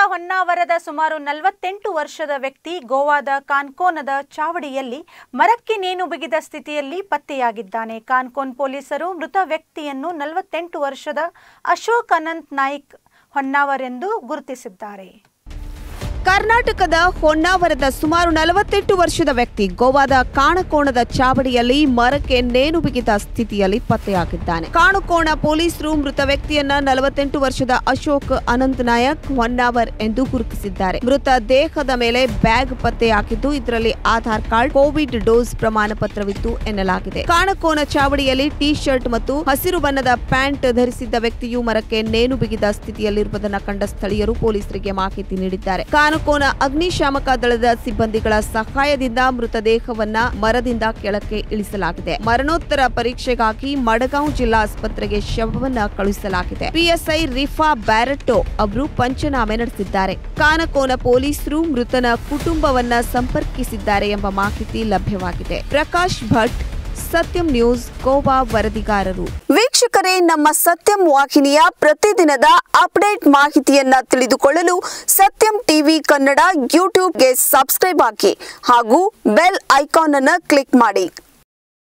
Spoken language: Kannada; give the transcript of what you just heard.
ಹೊನ್ನಾವರದ ಸುಮಾರು ನಲವತ್ತೆಂಟು ವರ್ಷದ ವ್ಯಕ್ತಿ ಗೋವಾದ ಕಾನ್ಕೋನದ ಚಾವಡಿಯಲ್ಲಿ ಮರಕ್ಕೆ ನೇಣು ಬಿಗಿದ ಸ್ಥಿತಿಯಲ್ಲಿ ಪತ್ತೆಯಾಗಿದ್ದಾನೆ ಕಾನ್ಕೋನ್ ಪೊಲೀಸರು ಮೃತ ವ್ಯಕ್ತಿಯನ್ನು ನಲವತ್ತೆಂಟು ವರ್ಷದ ಅಶೋಕ್ ಅನಂತ್ ನಾಯ್ಕ್ ಹೊನ್ನಾವರ್ ಎಂದು ಗುರುತಿಸಿದ್ದಾರೆ ಕರ್ನಾಟಕದ ಹೊನ್ನಾವರದ ಸುಮಾರು ನಲವತ್ತೆಂಟು ವರ್ಷದ ವ್ಯಕ್ತಿ ಗೋವಾದ ಕಾಣಕೋಣದ ಚಾವಡಿಯಲ್ಲಿ ಮರಕ್ಕೆ ನೇಣು ಬಿಗಿದ ಸ್ಥಿತಿಯಲ್ಲಿ ಪತ್ತೆಯಾಗಿದ್ದಾನೆ ಕಾಣಕೋಣ ಪೊಲೀಸರು ಮೃತ ವ್ಯಕ್ತಿಯನ್ನ ನಲವತ್ತೆಂಟು ವರ್ಷದ ಅಶೋಕ್ ಅನಂತ್ ನಾಯಕ್ ಹೊನ್ನಾವರ್ ಎಂದು ಗುರುತಿಸಿದ್ದಾರೆ ಮೃತ ದೇಹದ ಮೇಲೆ ಬ್ಯಾಗ್ ಪತ್ತೆಯಾಗಿದ್ದು ಇದರಲ್ಲಿ ಆಧಾರ್ ಕಾರ್ಡ್ ಕೋವಿಡ್ ಡೋಸ್ ಪ್ರಮಾಣ ಪತ್ರವಿತ್ತು ಎನ್ನಲಾಗಿದೆ ಕಾಣಕೋನ ಚಾವಡಿಯಲ್ಲಿ ಟಿ ಶರ್ಟ್ ಮತ್ತು ಹಸಿರು ಬಣ್ಣದ ಪ್ಯಾಂಟ್ ಧರಿಸಿದ್ದ ವ್ಯಕ್ತಿಯು ಮರಕ್ಕೆ ನೇಣು ಬಿಗಿದ ಸ್ಥಿತಿಯಲ್ಲಿರುವುದನ್ನು ಕಂಡ ಸ್ಥಳೀಯರು ಪೊಲೀಸರಿಗೆ ಮಾಹಿತಿ ನೀಡಿದ್ದಾರೆ ಕಾನಕೋನ ಅಗ್ನಿಶಾಮಕ ದಳದ ಸಿಬ್ಬಂದಿಗಳ ಸಹಾಯದಿಂದ ಮೃತದೇಹವನ್ನ ಮರದಿಂದ ಕೆಳಕ್ಕೆ ಇಳಿಸಲಾಗಿದೆ ಮರಣೋತ್ತರ ಪರೀಕ್ಷೆಗಾಗಿ ಮಡಗಾಂವ್ ಜಿಲ್ಲಾ ಆಸ್ಪತ್ರೆಗೆ ಶವವನ್ನ ಕಳುಹಿಸಲಾಗಿದೆ ಪಿಎಸ್ಐ ರಿಫಾ ಬ್ಯಾರಟೋ ಅವರು ಪಂಚನಾಮೆ ನಡೆಸಿದ್ದಾರೆ ಕಾನಕೋನ ಪೊಲೀಸರು ಮೃತನ ಕುಟುಂಬವನ್ನ ಸಂಪರ್ಕಿಸಿದ್ದಾರೆ ಎಂಬ ಮಾಹಿತಿ ಲಭ್ಯವಾಗಿದೆ ಪ್ರಕಾಶ್ ಭಟ್ ಸತ್ಯಂ ನ್ಯೂಸ್ ಗೋವಾ ವರದಿಗಾರರು ವೀಕ್ಷಕರೇ ನಮ್ಮ ಸತ್ಯಂ ವಾಹಿನಿಯ ಪ್ರತಿದಿನದ ಅಪ್ಡೇಟ್ ಮಾಹಿತಿಯನ್ನ ತಿಳಿದುಕೊಳ್ಳಲು ಸತ್ಯಂ ಟಿವಿ ಕನ್ನಡ ಯೂಟ್ಯೂಬ್ಗೆ ಸಬ್ಸ್ಕ್ರೈಬ್ ಆಗಿ ಹಾಗೂ ಬೆಲ್ ಐಕಾನ್ ಅನ್ನು ಕ್ಲಿಕ್ ಮಾಡಿ